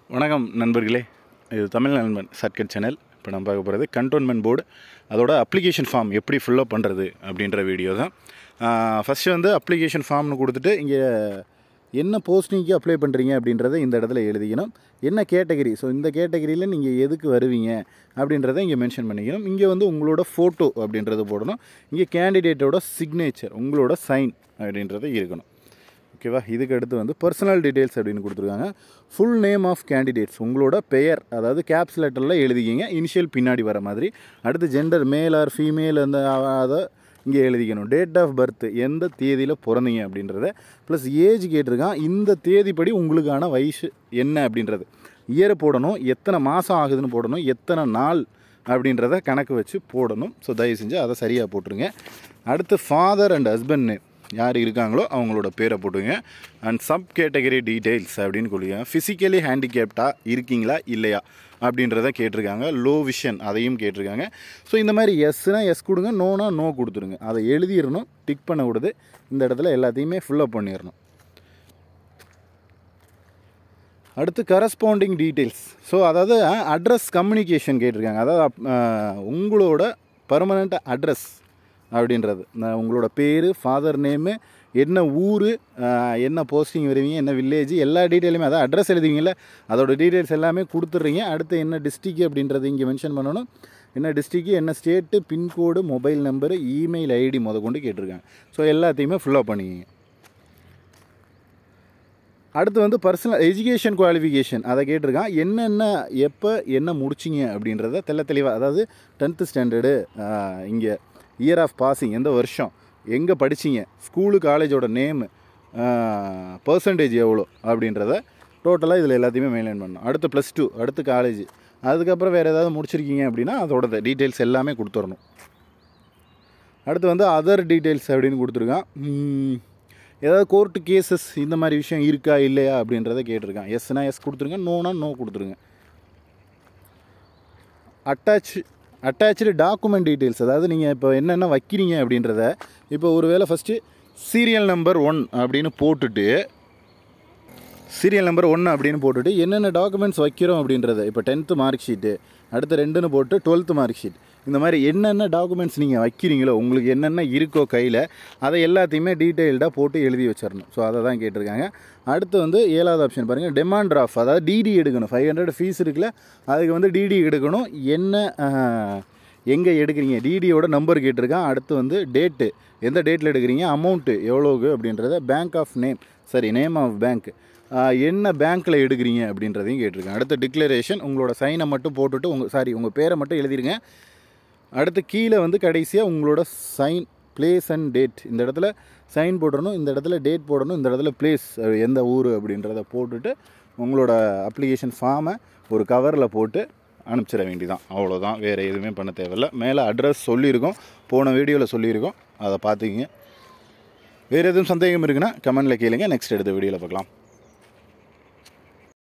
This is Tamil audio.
வணக்கம் நண்பர்களே இது தமிழ் நண்பன் சர்க்கட் சேனல் இப்போ நம்ம பார்க்க போகிறது கண்டோன்மெண்ட் போர்டு அதோட அப்ளிகேஷன் ஃபார்ம் எப்படி ஃபுல்லப் பண்ணுறது அப்படின்ற வீடியோ தான் ஃபஸ்ட்டு வந்து அப்ளிகேஷன் ஃபார்ம்னு கொடுத்துட்டு இங்கே என்ன போஸ்டிங்க்கு அப்ளை பண்ணுறீங்க அப்படின்றத இந்த இடத்துல எழுதிக்கணும் என்ன கேட்டகரி ஸோ இந்த கேட்டகரியில் நீங்கள் எதுக்கு வருவீங்க அப்படின்றத இங்கே மென்ஷன் பண்ணிக்கணும் இங்கே வந்து உங்களோட ஃபோட்டோ அப்படின்றது போடணும் இங்கே கேண்டிடேட்டோட சிக்னேச்சர் உங்களோட சைன் அப்படின்றது இருக்கணும் ஓகேவா இதுக்கு அடுத்து வந்து பர்சனல் டீட்டெயில்ஸ் அப்படின்னு கொடுத்துருக்காங்க ஃபுல் நேம் ஆஃப் கேண்டிடேட்ஸ் உங்களோட பெயர் அதாவது கேப்ஸ் லெட்டரில் எழுதிக்கிங்க இனிஷியல் பின்னாடி வர மாதிரி அடுத்து ஜெண்டர் மேல் ஆர் ஃபீமேல் அந்த அதை இங்கே எழுதிக்கணும் டேட் ஆஃப் பர்த் எந்த தேதியில் பிறந்தீங்க அப்படின்றத ப்ளஸ் ஏஜ் கேட்டிருக்கான் இந்த தேதிப்படி உங்களுக்கான வயசு என்ன அப்படின்றது இயர் போடணும் எத்தனை மாதம் ஆகுதுன்னு போடணும் எத்தனை நாள் அப்படின்றத கணக்கு வச்சு போடணும் ஸோ தயவு செஞ்சு அதை சரியாக போட்டுருங்க அடுத்து ஃபாதர் அண்ட் ஹஸ்பண்ட் நேம் யார் இருக்காங்களோ அவங்களோட பேரை போட்டுங்க அண்ட் சப் கேட்டகரி டீட்டெயில்ஸ் அப்படின்னு சொல்லுங்க ஃபிசிக்கலி ஹேண்டிகேப்டாக இருக்கீங்களா இல்லையா அப்படின்றத கேட்டிருக்காங்க லோ விஷன் அதையும் கேட்டிருக்காங்க ஸோ இந்த மாதிரி எஸ்னா எஸ் கொடுங்க நோனா நோ கொடுத்துருங்க அதை எழுதிடணும் டிக் பண்ண கூடாது இந்த இடத்துல எல்லாத்தையுமே ஃபில்லப் பண்ணிடணும் அடுத்து கரஸ்பாண்டிங் டீட்டெயில்ஸ் ஸோ அதாவது அட்ரஸ் கம்யூனிகேஷன் கேட்டிருக்காங்க அதாவது அப்- அஹ், உங்களோட பர்மனண்ட் அட்ரஸ் அப்படின்றது நான் உங்களோட பேர் ஃபாதர் நேமு என்ன ஊர் என்ன போஸ்டிங் வருவீங்க என்ன வில்லேஜ் எல்லா டீட்டெயிலுமே அதாவது அட்ரஸ் எழுதுவீங்கல்ல அதோட டீட்டெயில்ஸ் எல்லாமே கொடுத்துட்றீங்க அடுத்து என்ன டிஸ்ட்ரிக் அப்படின்றது இங்கே மென்ஷன் பண்ணணும் என்ன டிஸ்ட்ரிக்கு என்ன state pincode mobile number email ID முத கொண்டு கேட்டிருக்காங்க ஸோ எல்லாத்தையுமே ஃபுல்லப் பண்ணிக்கிங்க அடுத்து வந்து பர்சனல் எஜுகேஷன் குவாலிஃபிகேஷன் அதை கேட்டிருக்கான் என்னென்ன எப்போ என்ன முடிச்சிங்க அப்படின்றத தெள்ள தெளிவாக அதாவது டென்த்து ஸ்டாண்டர்டு இங்கே இயர் ஆஃப் பாசிங் எந்த வருஷம் எங்கே படிச்சீங்க ஸ்கூலு காலேஜோட நேமு பர்சன்டேஜ் எவ்வளோ அப்படின்றத டோட்டலாக இதில் எல்லாத்தையுமே மெயின்டைன் பண்ணணும் அடுத்து ப்ளஸ் டூ அடுத்து காலேஜ் அதுக்கப்புறம் வேறு ஏதாவது முடிச்சிருக்கீங்க அப்படின்னா அதோட டீட்டெயில்ஸ் எல்லாமே கொடுத்துடணும் அடுத்து வந்து அதர் டீட்டெயில்ஸ் அப்படின்னு கொடுத்துருக்கான் ம், ஏதாவது கோர்ட்டு கேசஸ் இந்த மாதிரி விஷயம் இருக்கா இல்லையா அப்படின்றத கேட்டிருக்கான் எஸ்னா எஸ் கொடுத்துருங்க நோனா நோ கொடுத்துருங்க அட்டாச் அட்டாச்சு டாக்குமெண்ட் டீட்டெயில்ஸ் அதாவது நீங்கள் இப்போ என்னென்ன வைக்கிறீங்க அப்படின்றத இப்போ ஒருவேளை ஃபஸ்ட்டு சீரியல் நம்பர் ஒன் அப்படின்னு போட்டுட்டு சீரியல் நம்பர் ஒன்று அப்படின்னு போட்டுட்டு என்னென்ன டாக்குமெண்ட்ஸ் வைக்கிறோம் அப்படின்றத இப்போ டென்த்து மார்க் ஷீட்டு அடுத்து ரெண்டுன்னு போட்டு டுவெல்த்து மார்க் ஷீட் இந்த மாதிரி என்னென்ன டாக்குமெண்ட்ஸ் நீங்கள் வைக்கிறீங்களோ உங்களுக்கு என்னென்ன இருக்கோ கையில் அதை எல்லாத்தையுமே டீட்டெயில்டாக போட்டு எழுதி வச்சிடணும் ஸோ அதை தான் கேட்டிருக்காங்க அடுத்து வந்து ஏழாவது ஆப்ஷன் பாருங்கள் டெமாண்ட் டிராஃப் அதாவது டிடி எடுக்கணும் ஃபைவ் ஹண்ட்ரட் ஃபீஸ் இருக்குல்ல அதுக்கு வந்து டிடி எடுக்கணும் என்ன எங்கே எடுக்கிறீங்க டிடியோட நம்பர் கேட்டிருக்கான் அடுத்து வந்து டேட்டு எந்த டேட்டில் எடுக்கிறீங்க அமௌண்ட்டு எவ்வளோக்கு அப்படின்றத பேங்க் ஆஃப் நேம் சரி நேம் ஆஃப் பேங்க் என்ன பேங்க்கில் எடுக்கிறீங்க அப்படின்றதையும் கேட்டிருக்கேன் அடுத்து டிக்ளரேஷன் உங்களோட சைனை மட்டும் போட்டுட்டு உங்கள் சாரி உங்கள் பேரை மட்டும் எழுதிருங்க அடுத்து கீழே வந்து கடைசியாக உங்களோட சைன் பிளேஸ் அண்ட் டேட் இந்த இடத்துல சைன் போடணும் இந்த இடத்துல டேட் போடணும் இந்த இடத்துல பிளேஸ் எந்த ஊர் அப்படின்றத போட்டுட்டு உங்களோட அப்ளிகேஷன் ஃபார்மை ஒரு கவரில் போட்டு அனுப்பிச்சிட வேண்டியதான் அவ்வளோதான் வேறு எதுவுமே பண்ண தேவையில்ல மேலே அட்ரஸ் சொல்லியிருக்கோம் போன வீடியோவில் சொல்லியிருக்கோம் அதை பார்த்துக்கிங்க வேறு எதுவும் சந்தேகம் இருக்குன்னா கமெண்டில் கேளுங்க நெக்ஸ்ட் எடுத்த வீடியோவில் பார்க்கலாம்